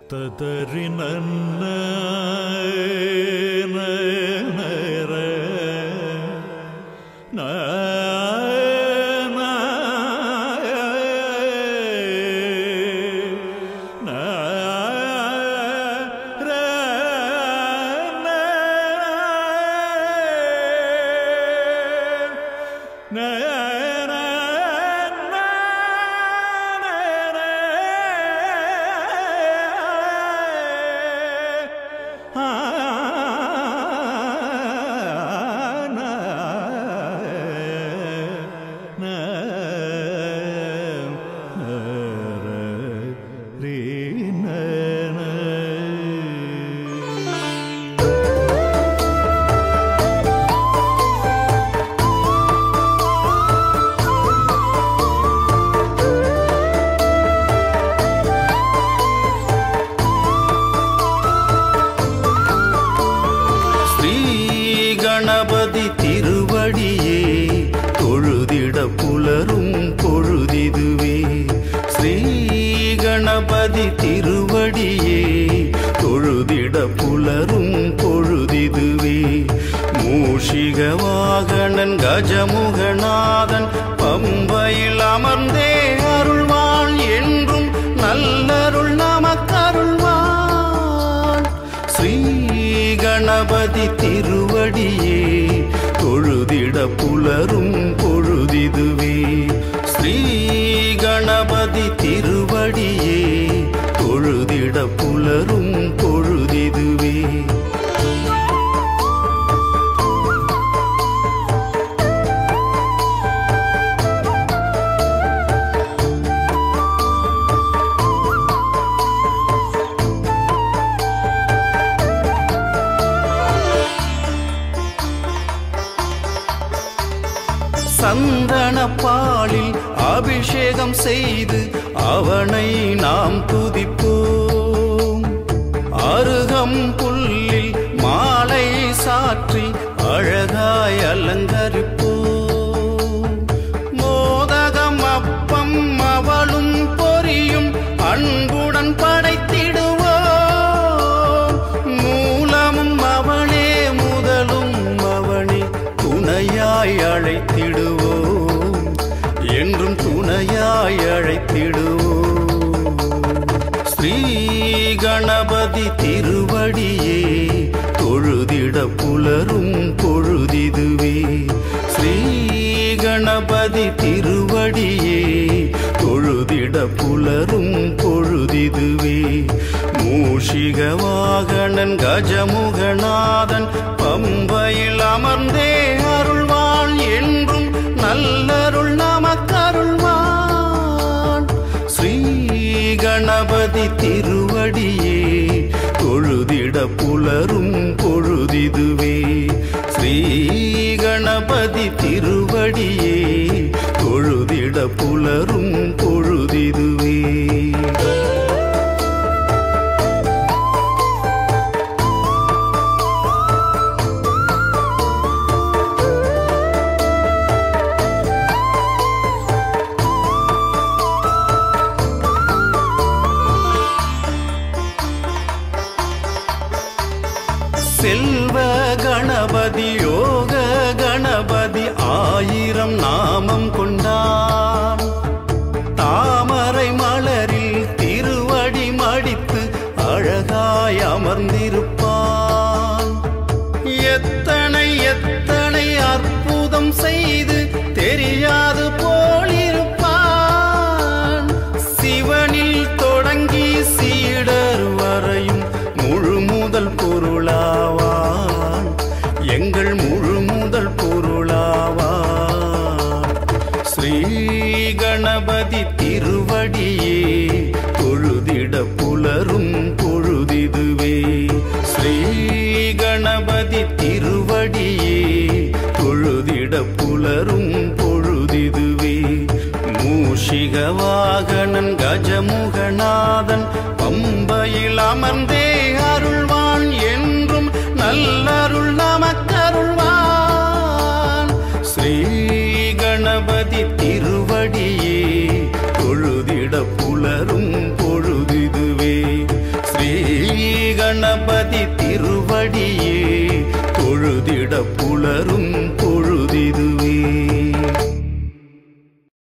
ததறி நன்ன ஸ்ரீ கணபதி திருவடியே தொழுதிட புலரும் பொழுதிதுவே ஸ்ரீ கணபதி திருவடியே தொழுதிட புலரும் பொழுதிதுவே மூஷிக வாகனன் கஜமுகநாதன் பம்பையில் அமர்ந்தே அருள்வாள் என்றும் நல்லருள் நமக்கருள்வான் ஸ்ரீ கணபதி திருவடியே தொழுதிட புலரும் பொழுதிதுவே ஸ்ரீ கணபதி திருவடியே தொழுதிட புலரும் பொழுதிதுவே சந்தன பாலில் அபிஷேகம் செய்து அவனை நாம் துதிப்போம் அருகம் புல்லில் மாலை சாற்றி அழகாய் அலங்கரிப்போம் மோதகம் அப்பம் அவளும் பொரியும் அன்புடன் படைத்திடுவோம் மூலமும் அவனே முதலும் அவனே துணையாய் அழைத்திடுவோம் என்றும் துணையாய் அழைத்திடுவோம் ஸ்ரீ கணபதி திருவடியே தொழுதிட புலரும் பொழுதிதுவே ஸ்ரீ கணபதி திருவடியே தொழுதிட புலரும் பொழுதிதுவே மூஷிக வாகனன் கஜமுகநாதன் பம்பையில் அமர்ந்தே அருள்வாள் என்றும் நல்லருள் நமக்கருள்வான் ஸ்ரீ கணபதி திருவடியே தொழுதிட புலரும் பொழுதிதுவே ஸ்ரீ கணபதி திருவடியே தொழுதிட புலரும் பொழுதிதுவே செல்வ கணபதி யோக கணபதி ஆயிரம் நாமம் கொண்டான் தாமரை மலரில் திருவடி மடித்து அழகாய் அமர்ந்திருப்பான் எத்தனை எத்தனை அற்புதம் செய்து தெரியாது போலிருப்பான் சிவனில் தொடங்கி சீடர் வரையும் முழு முதல் பொருளாவான் எங்கள் முழு முதல் பொருளாவான் ஸ்ரீ கணபதி திருவடியே தொழுதிட புலரும் பொழுதிதுவே ஸ்ரீ கணபதி திருவடியே தொழுதிட புலரும் பொழுதிதுவே மூஷிக வாகனன் கஜமுகநாதன் பம்பையில் அமர்ந்தே அருள்வான் என்றும் நல்லருள் நமக்கருள்வான் ஸ்ரீ கணபதி திருவடியே தொழுதிட புலரும் பொழுதிதுவே ஸ்ரீ திருவடியே தொழுதிட புலரும்